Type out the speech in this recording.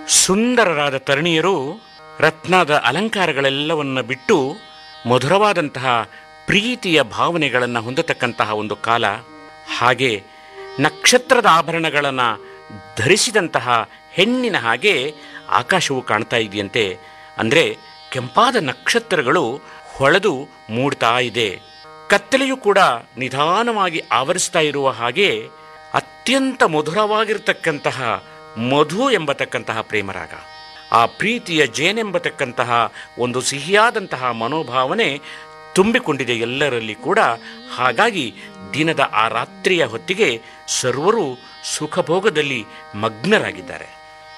ಸುಂದರರಾದ ತರುಣಿಯರು ರತ್ನದ ಅಲಂಕಾರಗಳೆಲ್ಲವನ್ನ ಬಿಟ್ಟು ಮಧುರವಾದಂತಹ ಪ್ರೀತಿಯ ಭಾವನೆಗಳನ್ನು ಹೊಂದತಕ್ಕಂತಹ ಒಂದು ಕಾಲ ಹಾಗೆ ನಕ್ಷತ್ರದ ಆಭರಣಗಳನ್ನು ಧರಿಸಿದಂತಹ ಹೆಣ್ಣಿನ ಹಾಗೆ ಆಕಾಶವು ಕಾಣ್ತಾ ಇದೆಯಂತೆ ಅಂದರೆ ಕೆಂಪಾದ ನಕ್ಷತ್ರಗಳು ಹೊಳೆದು ಮೂಡ್ತಾ ಇದೆ ಕತ್ತಲೆಯೂ ಕೂಡ ನಿಧಾನವಾಗಿ ಆವರಿಸ್ತಾ ಇರುವ ಹಾಗೆ ಅತ್ಯಂತ ಮಧುರವಾಗಿರ್ತಕ್ಕಂತಹ ಮಧು ಎಂಬತಕ್ಕಂತಹ ಪ್ರೇಮರಾಗ ಆ ಪ್ರೀತಿಯ ಜೇನೆಂಬತಕ್ಕಂತಹ ಒಂದು ಸಿಹಿಯಾದಂತಹ ಮನೋಭಾವನೆ ತುಂಬಿಕೊಂಡಿದೆ ಎಲ್ಲರಲ್ಲಿ ಕೂಡ ಹಾಗಾಗಿ ದಿನದ ಆ ರಾತ್ರಿಯ ಹೊತ್ತಿಗೆ ಸರ್ವರು ಸುಖಭೋಗದಲ್ಲಿ ಮಗ್ನರಾಗಿದ್ದಾರೆ